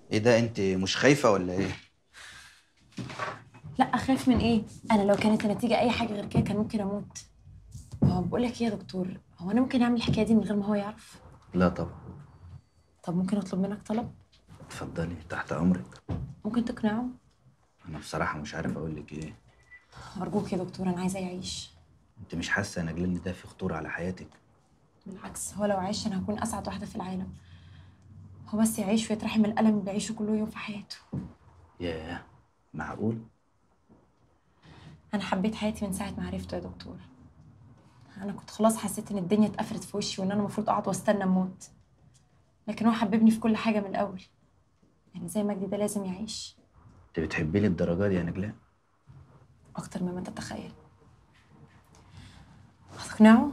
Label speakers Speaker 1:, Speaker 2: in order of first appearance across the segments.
Speaker 1: ايه ده انت مش خايفه ولا ايه
Speaker 2: لا اخاف من ايه انا لو كانت النتيجه اي حاجه غير كده كان ممكن اموت هو بقول لك ايه يا دكتور هو انا ممكن اعمل الحكايه دي من غير ما هو يعرف
Speaker 1: لا طبعا
Speaker 2: طب ممكن اطلب منك طلب
Speaker 1: اتفضلي تحت امرك
Speaker 2: ممكن تقنعه
Speaker 1: انا بصراحه مش عارف اقول لك ايه
Speaker 2: ارجوك يا دكتور انا عايزه يعيش
Speaker 1: انت مش حاسه ان جلال ده في خطوره على حياتك
Speaker 2: بالعكس هو لو عاش انا هكون اسعد واحده في العالم هو بس يعيش ويترحم من الالم اللي بيعيشه كل يوم في حياته
Speaker 1: ياه معقول
Speaker 2: انا حبيت حياتي من ساعه ما عرفته يا دكتور انا كنت خلاص حسيت ان الدنيا اتقفلت في وشي وان انا المفروض اقعد واستنى اموت لكن هو حببني في كل حاجه من الاول يعني زي مجدي ده لازم يعيش
Speaker 1: انت بتحبي لي الدرجه دي يا نجلاء
Speaker 2: اكتر مما تتخيل هتقنعه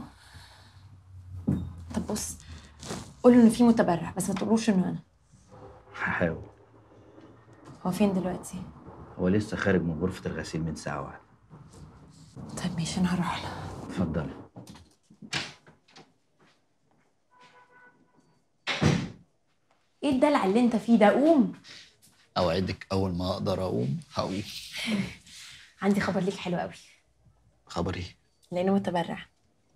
Speaker 2: طب بص قول له ان في متبرع بس ما تقولوش انه انا
Speaker 1: هحاول
Speaker 2: هو فين دلوقتي
Speaker 1: هو لسه خارج من غرفه الغسيل من ساعه واحده
Speaker 2: طيب ماشي انا هروح له
Speaker 1: اتفضلي
Speaker 2: ايه الدلع اللي انت فيه ده قوم
Speaker 3: اوعدك اول ما اقدر اقوم هقوم
Speaker 2: عندي خبر ليك حلو قوي
Speaker 3: خبر ايه
Speaker 2: لانه متبرع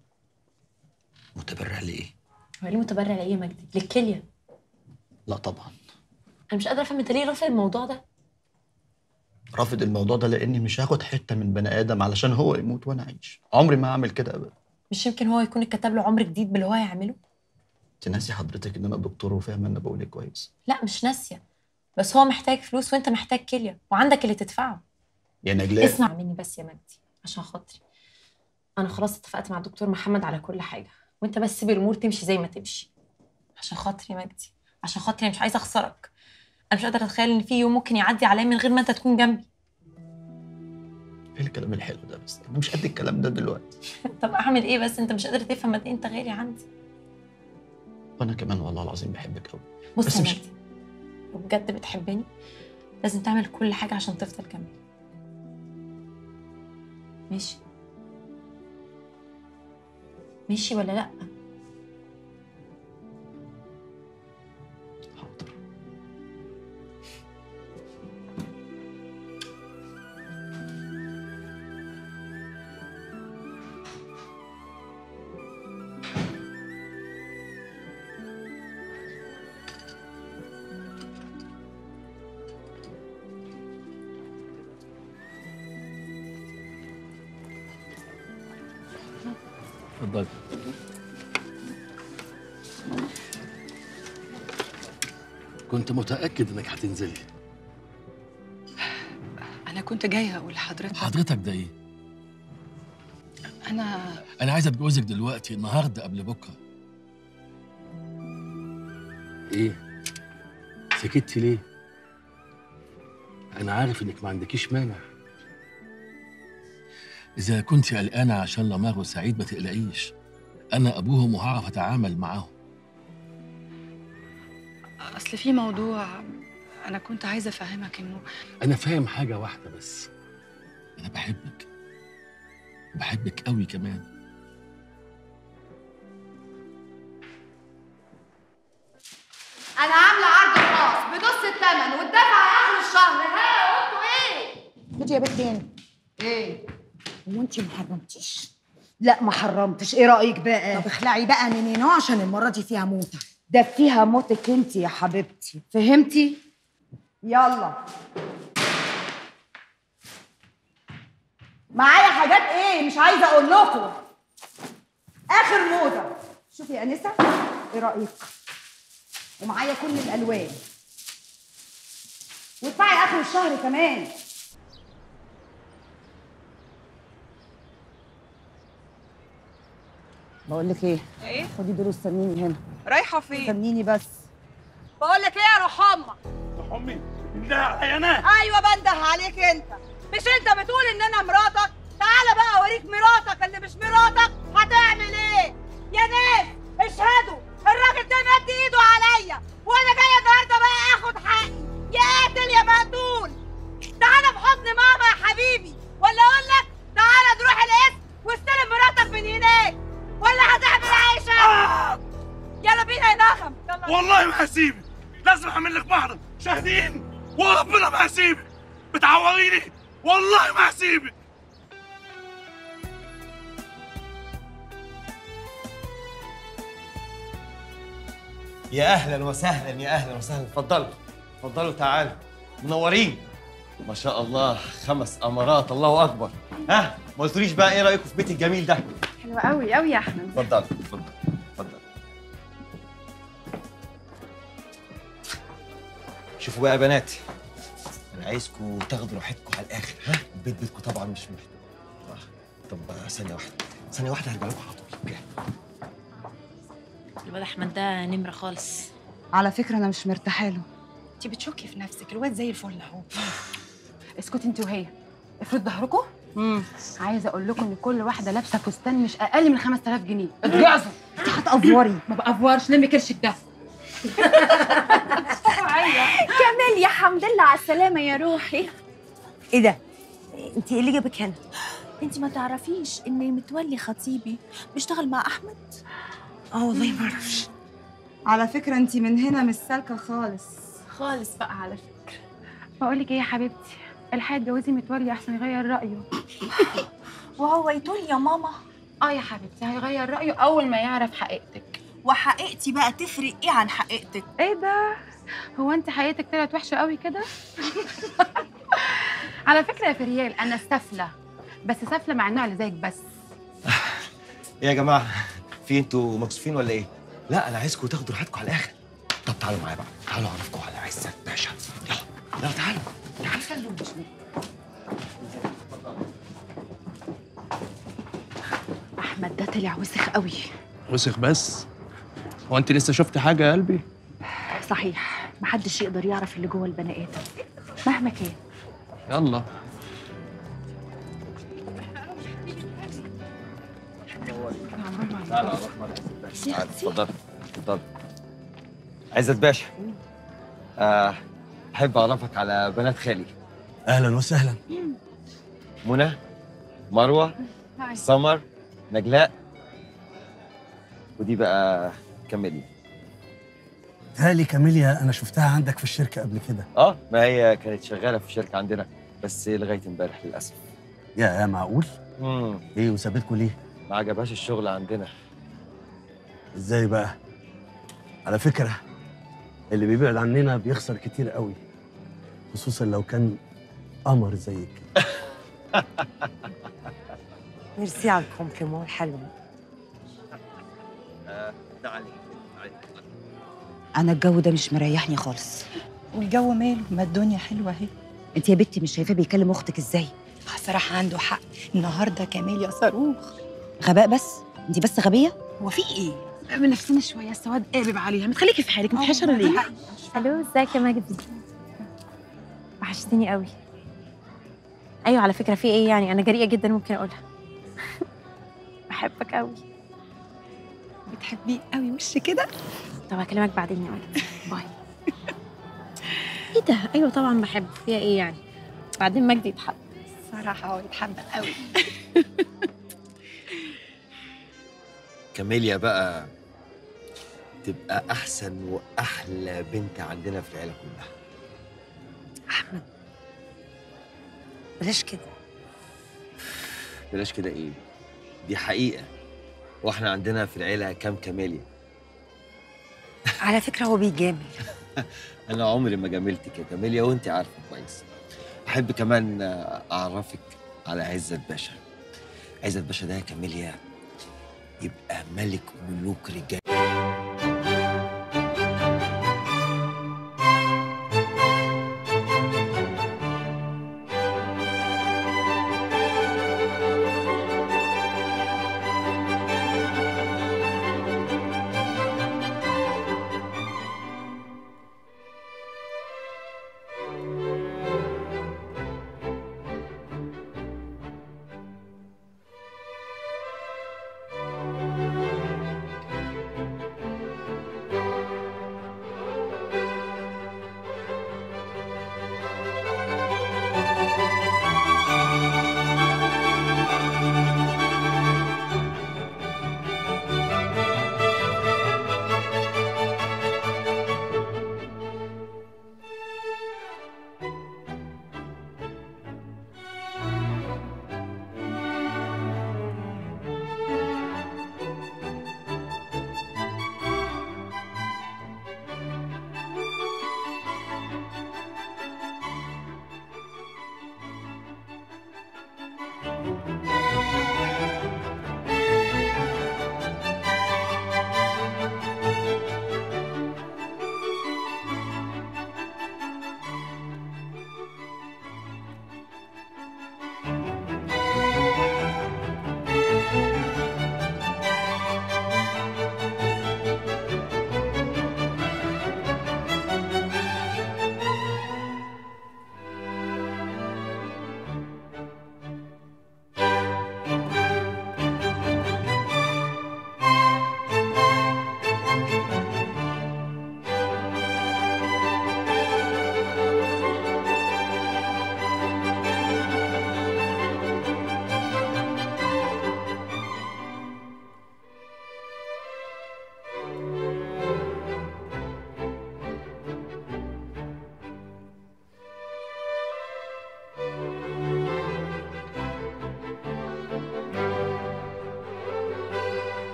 Speaker 3: متبرع لايه
Speaker 2: هو ليه متبرع لايه يا مجدي للكليه
Speaker 3: لا طبعا
Speaker 2: انا مش قادره افهم انت ليه رافض الموضوع ده
Speaker 3: رافض الموضوع ده لاني مش هاخد حته من بني ادم علشان هو يموت وانا اعيش عمري ما هعمل كده ابدا
Speaker 2: مش يمكن هو يكون اتكتب له عمر جديد باللي هو هيعمله
Speaker 3: انت ناسي حضرتك ان انا دكتور وفاهم انا بقول ايه كويس
Speaker 2: لا مش ناسيه بس هو محتاج فلوس وانت محتاج كليه وعندك اللي تدفعه
Speaker 3: يا نجلاء
Speaker 2: اسمع مني بس يا مجدي عشان خاطري انا خلاص اتفقت مع الدكتور محمد على كل حاجه وانت بس سيب الامور تمشي زي ما تمشي عشان خاطري يا مجدي عشان خاطري انا مش عايزه اخسرك انا مش قادره اتخيل ان في يوم ممكن يعدي عليا من غير ما انت تكون جنبي
Speaker 3: ايه الكلام الحلو ده بس انا مش قد الكلام ده دلوقتي
Speaker 2: طب اعمل ايه بس انت مش قادر تفهم قد ايه انت غالي عندي
Speaker 3: وانا كمان والله العظيم بحبك قوي
Speaker 2: بص
Speaker 3: بس
Speaker 2: يا
Speaker 3: مش-
Speaker 2: مجدي لو بجد بتحبني لازم تعمل كل حاجه عشان تفضل جنبي ماشي ماشي ولا لا
Speaker 3: حاضر
Speaker 4: اتفضل
Speaker 5: كنت متأكد إنك هتنزلي
Speaker 6: أنا كنت جاية أقول لحضرتك
Speaker 4: حضرتك ده ايه؟
Speaker 6: أنا
Speaker 4: انا عايز اتجوزك دلوقتي النهارده قبل بكره
Speaker 5: إيه؟ سكتي ليه؟ أنا عارف إنك ما عندكيش مانع
Speaker 4: اذا كنت قلقانه عشان لمار وسعيد ما تقلقيش انا ابوهم وهعرف اتعامل معاهم
Speaker 6: أصل في موضوع أنا كنت عايزة أفهمك إنه
Speaker 5: أنا فاهم حاجة واحدة بس
Speaker 4: انا بحبك وبحبك قوي كمان
Speaker 7: انا عامله عرض خاص بنص الثمن والدفع اخر الشهر ها قلتوا ايه
Speaker 8: خدي يا بنت هنا
Speaker 7: ايه
Speaker 8: هو انت ما حرمتيش
Speaker 7: لا ما حرمتش ايه رايك بقى
Speaker 8: طب اخلعي بقى من هنا عشان المره دي فيها موته
Speaker 7: ده فيها موتك انت يا حبيبتي فهمتي يلا معايا حاجات ايه مش عايزه اقول لكم اخر موضه شوفي يا انسه ايه رايك ومعايا كل الالوان وادفعي اخر الشهر كمان بقول لك ايه
Speaker 6: إيه؟
Speaker 7: خدي دول واستنيني هنا
Speaker 6: رايحة فين؟
Speaker 7: استنيني بس
Speaker 6: بقول لك إيه يا روح أمك؟
Speaker 5: أمي لا يا ناس
Speaker 6: أيوة بنده عليك أنت مش أنت بتقول إن أنا مراتك؟ تعالى بقى أوريك مراتك اللي مش مراتك هتعمل إيه؟ يا ناس اشهدوا الراجل ده مد إيده عليا وأنا جاية النهاردة بقى آخد حقي يا قاتل يا مقتول تعالى في حضن ماما يا حبيبي ولا أقول لك تعالى نروح القسم واستلم مراتك من هناك ولا هتعمل عيشة؟ يلا بينا يا نغم يلا
Speaker 5: والله ما هسيبك لازم أعمل لك محضر شاهدين وربنا ما هسيبك بتعوريني والله ما هسيبك
Speaker 9: يا اهلا وسهلا يا اهلا وسهلا اتفضلوا اتفضلوا تعالوا منورين ما شاء الله خمس امارات الله اكبر ها ما قلتوليش بقى ايه رايكم في بيتي الجميل ده
Speaker 10: حلوة قوي قوي يا احمد
Speaker 9: اتفضلوا اتفضلوا اتفضلوا شوفوا بقى يا بنات انا عايزكم تاخدوا راحتكم على الاخر ها البيت بيتكم طبعا مش محتاج طب بقى ثانيه واحده ثانيه واحده هرجع لكم على طول اوكي
Speaker 2: الواد احمد ده نمره خالص
Speaker 7: على فكره انا مش مرتاحه له
Speaker 10: انت بتشكي في نفسك الواد زي الفل اهو اسكتي انت وهي افرض ظهركم عايزه اقول لكم ان كل واحده لابسه فستان مش اقل من 5000 جنيه اتجعزوا
Speaker 7: انت هتقفوري
Speaker 10: ما بقفورش لمي كرشك ده
Speaker 11: كمال يا حمد لله على السلامة يا روحي
Speaker 12: ايه ده؟ انت ايه اللي جابك هنا؟
Speaker 11: انت ما تعرفيش ان متولي خطيبي بيشتغل مع احمد
Speaker 12: اه والله ما اعرفش
Speaker 7: على فكره انت من هنا مش سالكه خالص
Speaker 10: خالص بقى على فكره بقول لك ايه يا حبيبتي الحقي اتجوزي متولي احسن يغير رايه
Speaker 11: وهو يطول يا ماما
Speaker 10: اه يا حبيبتي هيغير رايه اول ما يعرف حقيقتك
Speaker 11: وحقيقتي بقى تفرق ايه عن حقيقتك
Speaker 10: ايه ده هو انت حقيقتك طلعت وحشه قوي كده على فكره يا فريال انا سافله بس سافله مع النوع اللي زيك بس
Speaker 9: ايه يا جماعه في انتوا مكسوفين ولا ايه لا انا عايزكم تاخدوا راحتكم على الاخر طب تعالوا معايا بقى تعالوا اعرفكم على عزت باشا يلا يلا تعالوا تعالوا
Speaker 10: احمد ده طلع وسخ قوي
Speaker 13: وسخ بس هو انت لسه شفت حاجه يا قلبي
Speaker 10: صحيح محدش يقدر يعرف اللي جوه البني ادم مهما كان
Speaker 13: يلا
Speaker 9: تعالوا اعرفنا تعالوا اتفضل اتفضل عزت باشا آه، احب اعرفك على بنات خالي
Speaker 14: اهلا وسهلا
Speaker 9: منى مروه سمر نجلاء ودي بقى كملي
Speaker 14: تالي كاميليا انا شفتها عندك في الشركه قبل كده
Speaker 9: اه ما هي كانت شغاله في الشركه عندنا بس لغايه امبارح للاسف
Speaker 14: يا يا معقول
Speaker 9: امم
Speaker 14: ايه وسابتكوا ليه
Speaker 9: ما عجبهاش الشغل عندنا
Speaker 14: ازاي بقى على فكره اللي بيبعد عننا بيخسر كتير قوي خصوصا لو كان قمر زيك
Speaker 12: ميرسي على الكومبليمون الحلو
Speaker 9: آه، تعالي تعالي
Speaker 7: انا الجو ده مش مريحني خالص
Speaker 15: والجو ماله ما الدنيا حلوه اهي
Speaker 7: انت يا بنتي مش شايفاه بيكلم اختك ازاي
Speaker 15: صراحه عنده حق النهارده كمال يا صاروخ
Speaker 7: غباء بس انت بس غبيه
Speaker 15: هو في ايه
Speaker 10: من نفسنا شويه السواد قابب عليها ما تخليكي في حالك ما تحشر ليه
Speaker 2: الو ازيك يا مجدي وحشتني قوي ايوه على فكره في ايه يعني انا جريئه جدا ممكن اقولها بحبك قوي
Speaker 15: بتحبيه قوي وش كده
Speaker 2: طب هكلمك بعدين يا مجدي باي ايه ده ايوه طبعا بحبه فيها ايه يعني بعدين مجدي يتحب
Speaker 15: صراحه هو يتحب قوي
Speaker 9: كاميليا بقى تبقى احسن واحلى بنت عندنا في العيله كلها
Speaker 12: احمد بلاش كده
Speaker 9: بلاش كده ايه دي حقيقه واحنا عندنا في العيله كام كاميليا
Speaker 12: على فكره هو بيجامل
Speaker 9: انا عمري ما جاملتك يا كاميليا وانت عارفه كويس احب كمان اعرفك على عزت باشا عزت باشا ده يا كاميليا يبقى ملك ملوك رجال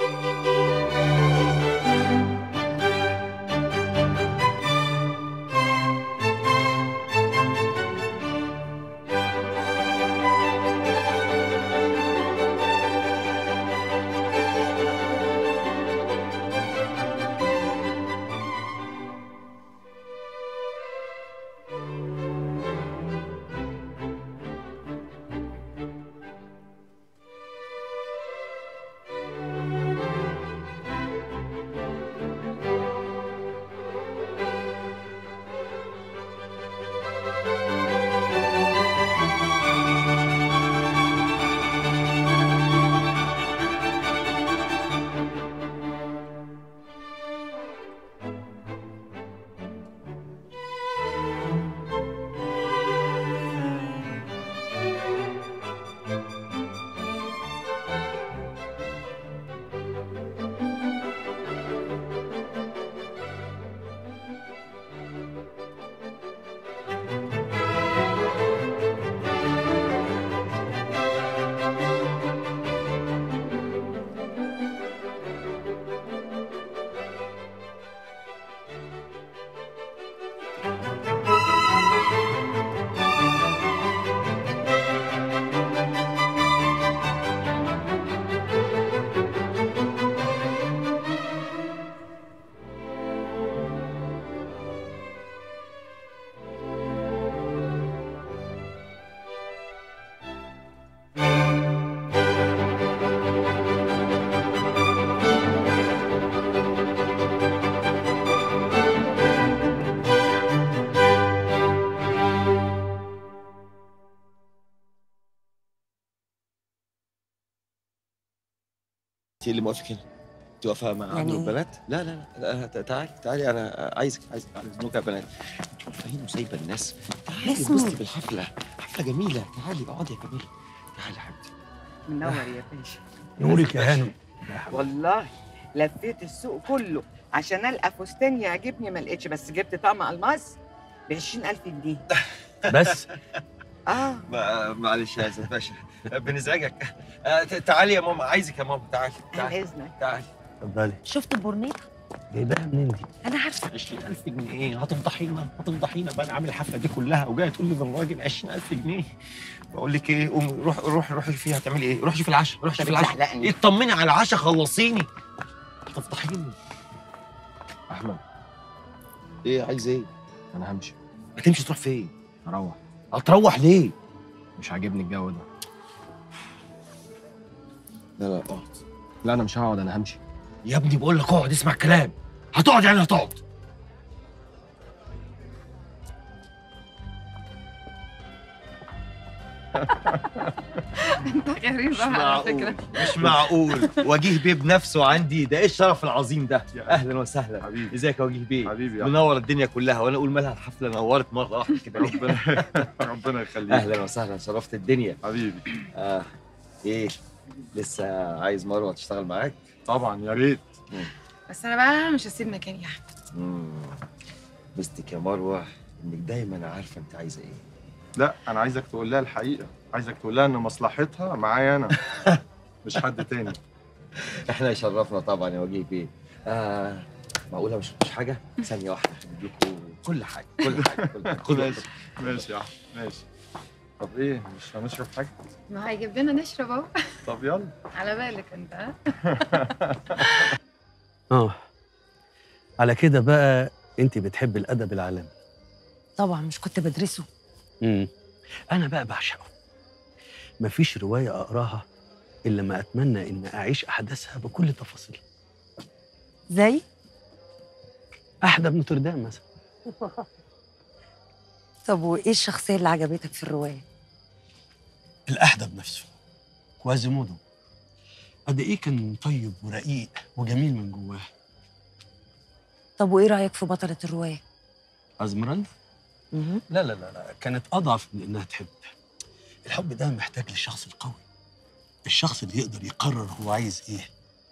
Speaker 9: انت اللي موافق هنا انت واقفه مع
Speaker 12: يعني
Speaker 9: عمرو
Speaker 12: إيه؟
Speaker 9: البنات لا لا لا, لا ت- تعالي تعالي انا عايزك عايزك على اذنك يا بنات انت واقفه هنا وسايبه الناس تعالي
Speaker 12: اسمه.
Speaker 9: اتبسطي بالحفله حفله جميله تعالي اقعدي يا جميله تعالي يا حبيبتي
Speaker 16: منور يا باشا
Speaker 14: نورك يا هانم
Speaker 16: والله لفيت السوق كله عشان القى فستان يعجبني ما لقيتش بس جبت طقم الماس ب 20000 جنيه
Speaker 14: بس
Speaker 16: اه
Speaker 9: ما- معلش يا استاذ باشا بنزعجك آه، ت- تعالي يا ماما عايزك يا ماما تعالي
Speaker 16: عن
Speaker 9: تعالي
Speaker 16: اذنك
Speaker 9: تعالي
Speaker 14: اتفضلي
Speaker 12: شفت البورنيطه
Speaker 14: جايباها منين دي؟
Speaker 12: انا عارفه
Speaker 17: 20000 جنيه ايه هتفضحينا هتفضحينا بقى انا عامل الحفله دي كلها وجايه تقول لي للراجل 20000 جنيه بقول لك ايه قومي روح روح روحي فيها هتعملي ايه؟ روحي شوفي العشاء روحي شوفي العشاء
Speaker 16: بتزحلقني.
Speaker 17: اطمني على العشاء خلصيني هتفضحيني احمد
Speaker 9: ايه عايز ايه؟
Speaker 17: انا همشي
Speaker 9: هتمشي تروح فين؟
Speaker 17: هروح
Speaker 9: هتروح ليه؟
Speaker 17: مش عاجبني الجو ده
Speaker 9: لا لا اقعد
Speaker 17: لا انا مش هقعد انا همشي
Speaker 9: يا ابني بقول لك اقعد اسمع الكلام هتقعد يعني هتقعد
Speaker 10: انت غريب
Speaker 9: مش
Speaker 10: أوي على
Speaker 9: معقول
Speaker 10: فكره
Speaker 9: مش معقول وجيه بيه بنفسه عندي ده ايه الشرف العظيم ده اهلا وسهلا حبيبي ازيك يا وجيه بيه حبيبي منور الدنيا كلها وانا اقول مالها الحفله نورت مره واحده كده ربنا
Speaker 18: ربنا يخليك
Speaker 9: اهلا وسهلا شرفت الدنيا
Speaker 18: حبيبي
Speaker 9: آه ايه لسه عايز مروه تشتغل معاك
Speaker 18: طبعا يا ريت
Speaker 10: بس انا بقى مش هسيب مكاني يا احمد
Speaker 9: مم. بستك يا مروه انك دايما عارفه انت عايزه ايه
Speaker 18: لا انا عايزك تقول لها الحقيقه عايزك تقول لها ان مصلحتها معايا انا مش حد تاني
Speaker 9: احنا يشرفنا طبعا يا وجيه بيه آه معقوله مش مش حاجه ثانيه واحده هجيب لكم كل حاجه كل حاجه كل حاجه خدوا
Speaker 18: ماشي ماشي يا احمد ماشي طب ايه مش هنشرب حاجه
Speaker 10: ما هيجيب لنا نشرب اهو
Speaker 18: طب يلا
Speaker 10: على بالك انت ها
Speaker 14: اه على كده بقى انت بتحب الادب العالمي
Speaker 12: طبعا مش كنت بدرسه
Speaker 14: امم انا بقى بعشقه مفيش روايه اقراها الا ما اتمنى ان اعيش احداثها بكل تفاصيلها
Speaker 12: زي
Speaker 14: احدى بنوتردام مثلا
Speaker 12: طب وايه الشخصيه اللي عجبتك في الروايه
Speaker 14: الاحدب نفسه كوازيمودو قد ايه كان طيب ورقيق وجميل من جواه
Speaker 12: طب وايه رايك في بطله الروايه
Speaker 14: ازمرالدا
Speaker 12: مهم.
Speaker 14: لا لا لا لا كانت اضعف من انها تحب الحب ده محتاج للشخص القوي الشخص اللي يقدر يقرر هو عايز ايه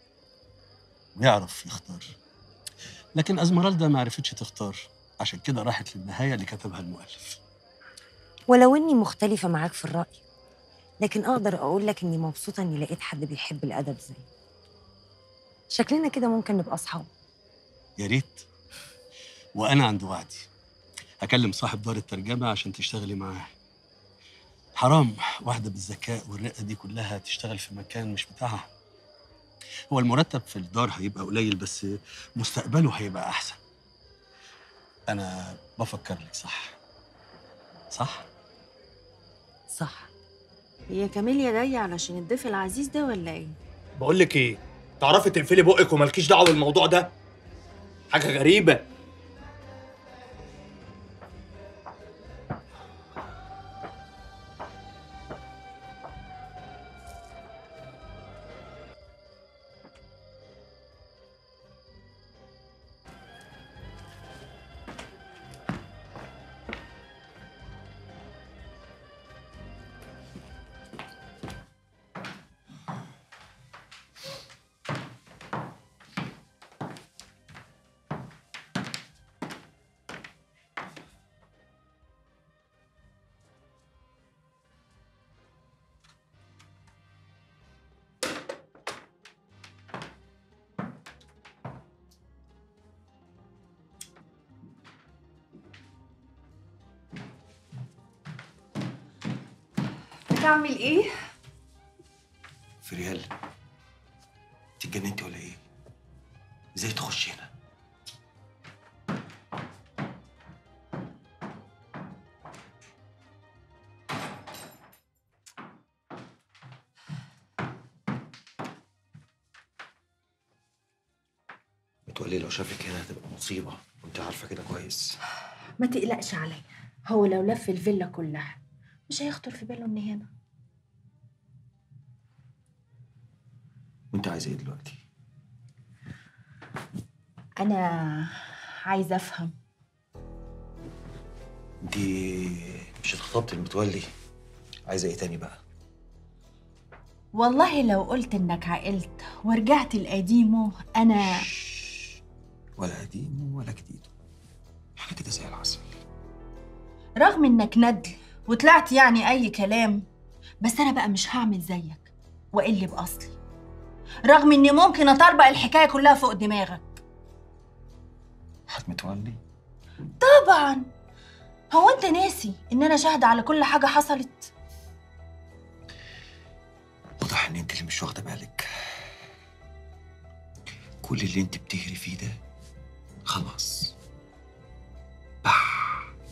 Speaker 14: ويعرف يختار لكن ازمرالدا ما عرفتش تختار عشان كده راحت للنهايه اللي كتبها المؤلف
Speaker 12: ولو اني مختلفه معاك في الراي لكن اقدر اقول لك اني مبسوطه اني لقيت حد بيحب الادب زيي شكلنا كده ممكن نبقى اصحاب
Speaker 14: يا ريت وانا عند وعدي هكلم صاحب دار الترجمه عشان تشتغلي معاه حرام واحده بالذكاء والرقه دي كلها تشتغل في مكان مش بتاعها هو المرتب في الدار هيبقى قليل بس مستقبله هيبقى احسن انا بفكر لك صح صح
Speaker 11: صح هي كاميليا جاية علشان الضيف العزيز ده ولا ايه؟
Speaker 17: بقول لك ايه تعرفي تقفلي بقك ومالكيش دعوه بالموضوع ده حاجه غريبه
Speaker 19: بتعمل ايه؟
Speaker 17: فريال انت اتجننتي ولا ايه؟ ازاي تخشي هنا؟ متولي لو شافك هنا هتبقى مصيبة وانت عارفة كده كويس
Speaker 11: ما تقلقش عليا هو لو لف الفيلا كلها مش هيخطر في باله اني هنا
Speaker 17: وانت عايزة ايه دلوقتي؟
Speaker 11: انا عايزه افهم
Speaker 17: انت مش اتخطبتي المتولي عايزة ايه تاني بقى؟
Speaker 11: والله لو قلت انك عقلت ورجعت لقديمه انا
Speaker 17: ولا قديم ولا جديد حاجة كده زي العسل
Speaker 11: رغم انك ندل وطلعت يعني اي كلام بس انا بقى مش هعمل زيك واقل باصلي رغم اني ممكن اطربق الحكايه كلها فوق دماغك
Speaker 17: حد متولي؟
Speaker 11: طبعا هو انت ناسي ان انا شاهده على كل حاجه حصلت
Speaker 17: واضح ان انت اللي مش واخدة بالك كل اللي انت بتهري فيه ده خلاص بح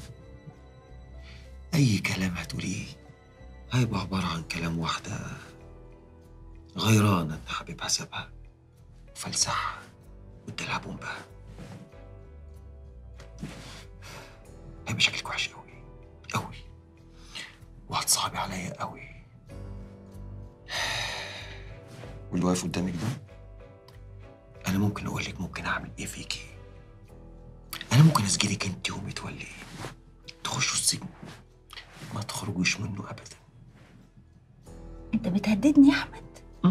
Speaker 17: اي كلام هتقوليه هيبقى عبارة عن كلام واحدة غيرانة ان حبيبها سابها وفلسعها وادالها بومبها هيبقى شكلك وحش قوي قوي وهتصعبي عليا قوي واللي واقف قدامك ده انا ممكن اقول لك ممكن اعمل ايه فيكي انا ممكن اسجلك انت ومتولي تخشوا السجن ما تخرجوش منه ابدا
Speaker 11: انت بتهددني يا احمد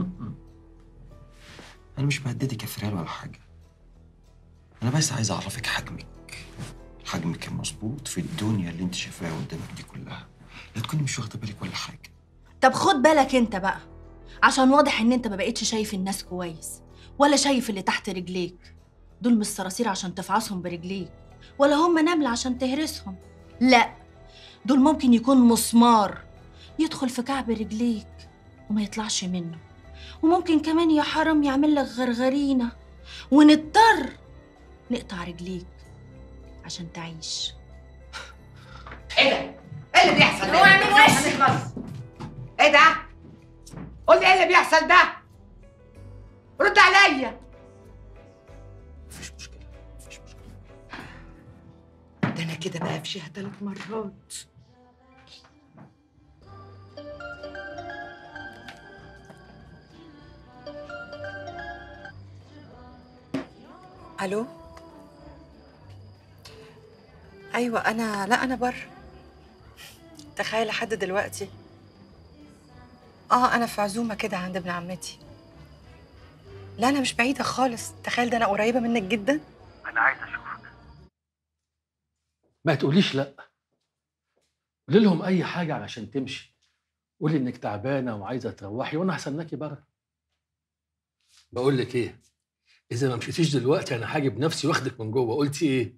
Speaker 17: انا مش بهددك يا فريال ولا حاجه انا بس عايز اعرفك حجمك حجمك المظبوط في الدنيا اللي انت شايفاها قدامك دي كلها لا تكوني مش واخده بالك ولا حاجه
Speaker 11: طب خد بالك انت بقى عشان واضح ان انت ما بقتش شايف الناس كويس ولا شايف اللي تحت رجليك دول مش صراصير عشان تفعصهم برجليك ولا هم نمل عشان تهرسهم لا دول ممكن يكون مسمار يدخل في كعب رجليك وما يطلعش منه وممكن كمان يا حرام يعمل لك غرغرينة ونضطر نقطع رجليك عشان تعيش
Speaker 6: ايه ده؟ ايه اللي بيحصل ده؟
Speaker 11: اوعى من وشي.
Speaker 6: هنخلص. ايه ده؟ قول لي ايه اللي بيحصل ده؟ رد عليا
Speaker 17: مفيش مشكله مفيش مشكله
Speaker 6: ده انا كده بقى فيها ثلاث مرات
Speaker 15: الو ايوه انا لا انا بره تخيل لحد دلوقتي اه انا في عزومه كده عند ابن عمتي لا انا مش بعيده خالص تخيل ده انا قريبه منك جدا
Speaker 5: انا عايز اشوفك
Speaker 4: ما تقوليش لا قولي لهم اي حاجه علشان تمشي قولي انك تعبانه وعايزه تروحي وانا هستناكي بره بقول لك ايه اذا ما مشيتيش دلوقتي انا هاجي بنفسي واخدك من جوه قلتي ايه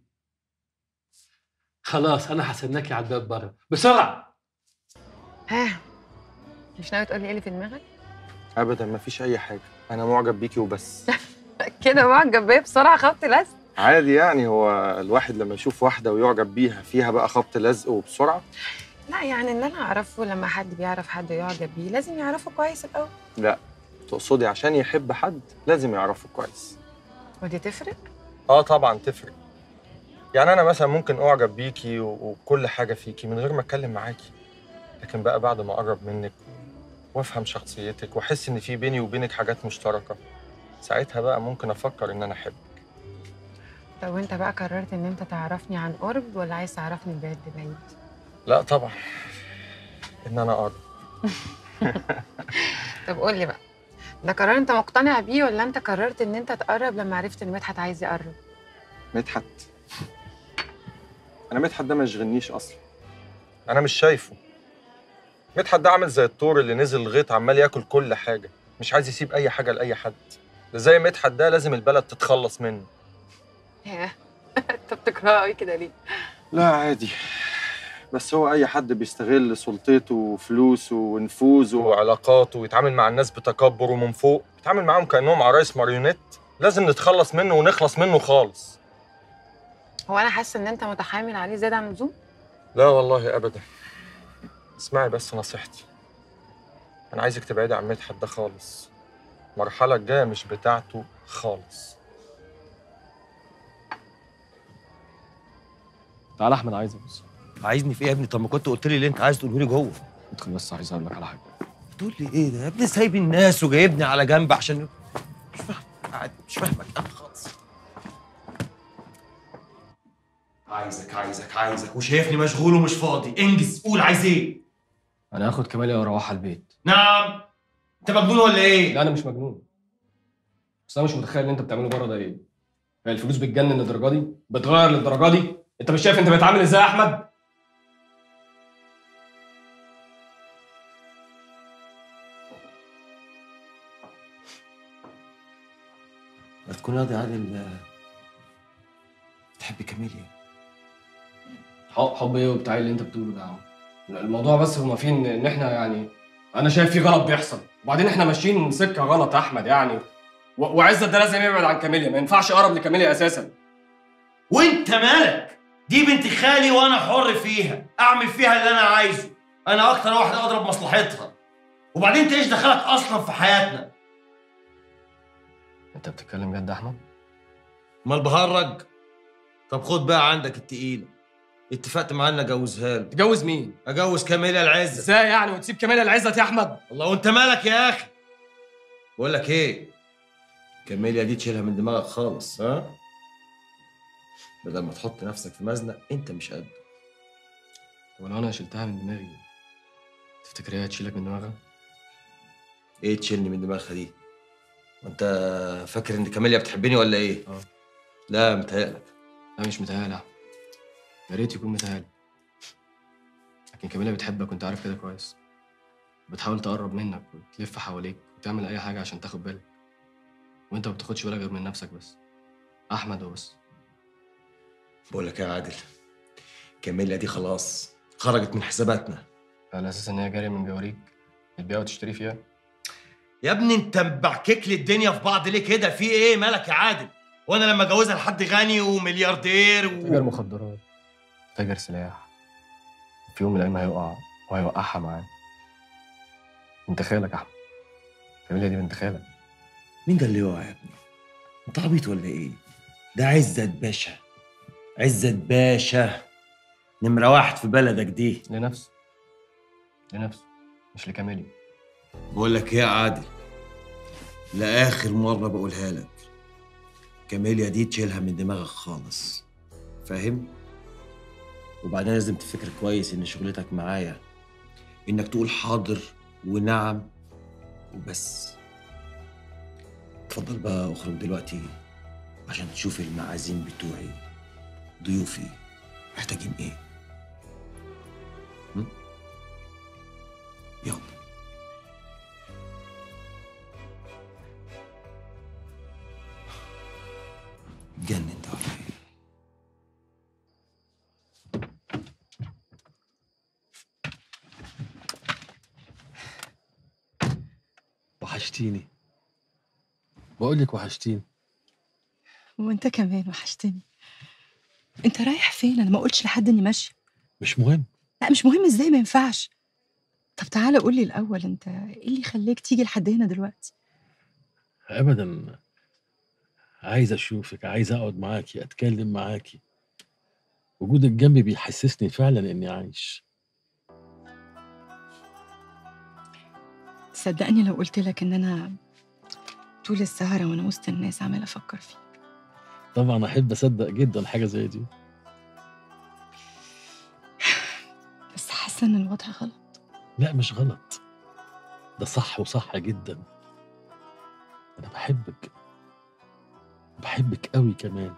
Speaker 4: خلاص انا هستناكي على الباب بره بسرعه
Speaker 15: ها مش ناوي تقولي ايه اللي في دماغك
Speaker 18: ابدا مفيش اي حاجه انا معجب بيكي وبس
Speaker 15: كده معجب بيا بسرعه خبط لزق
Speaker 18: عادي يعني هو الواحد لما يشوف واحده ويعجب بيها فيها بقى خبط لزق وبسرعه
Speaker 15: لا يعني ان انا اعرفه لما حد بيعرف حد يعجب بيه لازم يعرفه كويس الاول
Speaker 18: لا تقصدي عشان يحب حد لازم يعرفه كويس
Speaker 15: ودي تفرق
Speaker 18: اه طبعا تفرق يعني انا مثلا ممكن اعجب بيكي و- وكل حاجه فيكي من غير ما اتكلم معاكي لكن بقى بعد ما اقرب منك وافهم شخصيتك واحس ان في بيني وبينك حاجات مشتركه ساعتها بقى ممكن افكر ان انا احب
Speaker 15: طب وانت بقى قررت ان انت تعرفني عن قرب ولا عايز تعرفني بعيد بعيد
Speaker 18: لا طبعا ان انا اقرب
Speaker 15: طب قول لي بقى ده قرار انت مقتنع بيه ولا انت قررت ان انت تقرب لما عرفت ان مدحت عايز يقرب
Speaker 18: مدحت انا مدحت ده ما يشغلنيش اصلا انا مش شايفه مدحت ده عامل زي الطور اللي نزل الغيط عمال ياكل كل حاجه مش عايز يسيب اي حاجه لاي حد ده زي مدحت ده لازم البلد تتخلص منه
Speaker 15: ياه انت بتكرهه قوي كده ليه
Speaker 18: لا عادي بس هو اي حد بيستغل سلطته وفلوسه ونفوذه وعلاقاته ويتعامل مع الناس بتكبر ومن فوق بيتعامل معاهم كانهم عرايس ماريونيت لازم نتخلص منه ونخلص منه خالص
Speaker 15: هو انا حاسه ان انت متحامل عليه زياده عن اللزوم
Speaker 18: لا والله ابدا اسمعي بس نصيحتي انا عايزك تبعدي عن مدحت ده خالص المرحله الجايه مش بتاعته خالص
Speaker 13: تعالى احمد عايزك بس
Speaker 9: عايزني في ايه يا ابني طب ما كنت قلت لي اللي انت عايز تقوله لي جوه
Speaker 13: ادخل بس عايز اقول لك على حاجه
Speaker 9: تقول لي ايه ده يا ابني سايب الناس وجايبني على جنب عشان مش فاهم عادي مش فاهمك انا خالص عايزك عايزك عايزك وشايفني مشغول ومش فاضي انجز قول عايز ايه
Speaker 13: انا هاخد كمالي واروحها البيت
Speaker 9: نعم انت مجنون ولا ايه
Speaker 13: لا انا مش مجنون بس انا مش متخيل اللي انت بتعمله بره ده ايه هي الفلوس بتجنن للدرجه دي بتغير للدرجه دي انت مش شايف انت بتعامل ازاي يا احمد
Speaker 9: ما تكون راضي عادل آه، تحب كاميليا
Speaker 13: حب حب ايه وبتاع اللي انت بتقوله ده يا عم الموضوع بس هما فيه ان إن احنا يعني انا شايف في غلط بيحصل وبعدين احنا ماشيين سكه غلط يا احمد يعني و- وعزت ده لازم يبعد عن كاميليا ما ينفعش اقرب لكاميليا اساسا
Speaker 9: وانت مالك دي بنت خالي وانا حر فيها اعمل فيها اللي انا عايزه انا اكتر واحد اضرب مصلحتها وبعدين انت ايش دخلك اصلا في حياتنا
Speaker 13: انت بتتكلم جد يا احمد
Speaker 9: امال بهرج طب خد بقى عندك التقيله اتفقت معاه اني اجوزها له
Speaker 13: تجوز مين
Speaker 9: اجوز كاميليا العزه
Speaker 13: ازاي يعني وتسيب كاميليا العزت يا احمد
Speaker 9: الله وانت مالك يا اخي بقول لك ايه كاميليا دي تشيلها من دماغك خالص ها بدل ما تحط نفسك في مزنق انت مش قده
Speaker 13: طب لو انا شلتها من دماغي تفتكر هي هتشيلك من دماغها
Speaker 9: ايه تشيلني من دماغها دي وانت فاكر ان كاميليا بتحبني ولا ايه
Speaker 13: اه
Speaker 9: لا متهيألك
Speaker 13: لا مش متهيألي يا احمد يا ريت يكون متهيألي لكن كاميليا بتحبك وانت عارف كده كويس بتحاول تقرب منك وتلف حواليك وتعمل اي حاجه عشان تاخد بالك وانت ما بتاخدش بالك غير من نفسك بس احمد وبس
Speaker 9: بقول لك يا عادل كاميليا دي خلاص خرجت من حساباتنا
Speaker 13: على اساس ان هي جاريه من جواريك تبيعها وتشتري فيها
Speaker 9: يا ابني انت مبعكك لي الدنيا في بعض ليه كده في ايه مالك يا عادل وانا لما اجوزها لحد غني وملياردير
Speaker 13: تاجر
Speaker 9: و...
Speaker 13: مخدرات تاجر سلاح في يوم من الايام هيقع وهيوقعها معاه انت خالك يا احمد كاميليا دي بنت خالك
Speaker 9: مين ده اللي يقع يا ابني انت عبيط ولا ايه ده عزت باشا عزت باشا نمرة واحد في بلدك دي
Speaker 13: لنفسه لنفسه مش لكاميليا
Speaker 9: بقول لك ايه يا عادل لآخر مرة بقولها لك كاميليا دي تشيلها من دماغك خالص فاهم؟ وبعدين لازم تفكر كويس ان شغلتك معايا انك تقول حاضر ونعم وبس اتفضل بقى اخرج دلوقتي عشان تشوف المعازيم بتوعي ضيوفي محتاجين ايه هم؟ يلا
Speaker 17: اتجنن ده ولا ايه؟
Speaker 4: وحشتيني بقول لك وحشتيني
Speaker 15: وانت كمان وحشتني انت رايح فين انا ما قلتش لحد اني ماشيه
Speaker 4: مش مهم
Speaker 15: لا مش مهم ازاي ما ينفعش طب تعالى قول لي الاول انت ايه اللي خلاك تيجي لحد هنا دلوقتي
Speaker 4: ابدا عايز اشوفك عايز اقعد معاكي اتكلم معاكي وجودك جنبي بيحسسني فعلا اني عايش
Speaker 15: تصدقني لو قلت لك ان انا طول السهره وانا وسط الناس عماله افكر فيك
Speaker 4: طبعا احب اصدق جدا حاجه زي دي
Speaker 15: بس حاسه ان الوضع غلط
Speaker 4: لا مش غلط ده صح وصح جدا انا بحبك بحبك قوي كمان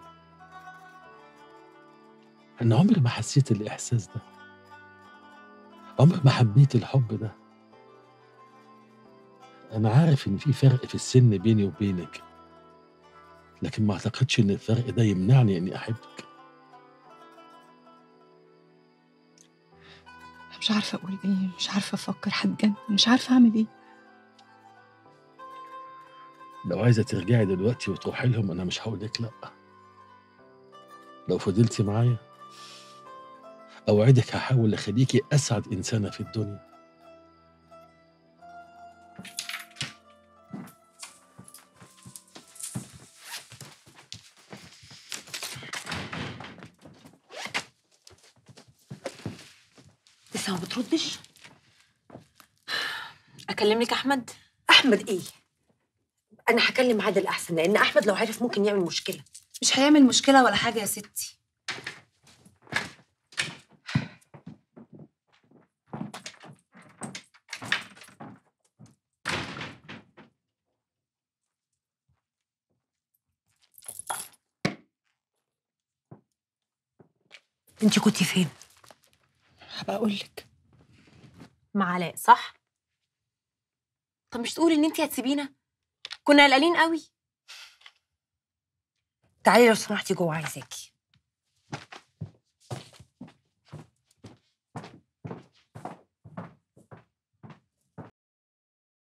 Speaker 4: انا عمري ما حسيت الاحساس ده عمري ما حبيت الحب ده انا عارف ان في فرق في السن بيني وبينك لكن ما اعتقدش ان الفرق ده يمنعني اني احبك
Speaker 15: مش عارفه اقول ايه مش عارفه افكر هتجنن مش عارفه اعمل ايه
Speaker 4: لو عايزه ترجعي دلوقتي وتروحي لهم انا مش هقول لك لا لو فضلتي معايا اوعدك هحاول اخليكي اسعد انسانه في الدنيا
Speaker 12: لسه ما بتردش
Speaker 2: اكلم لك احمد
Speaker 12: احمد ايه انا هكلم عادل احسن لان احمد لو عرف ممكن يعمل مشكله
Speaker 8: مش هيعمل مشكلة ولا حاجة يا ستي
Speaker 12: انت كنتي فين
Speaker 15: هبقى اقول لك
Speaker 2: مع علاء صح طب مش تقولي ان انت هتسيبينا كنا قلقانين قوي
Speaker 12: تعالي لو سمحتي جوه عايزاكي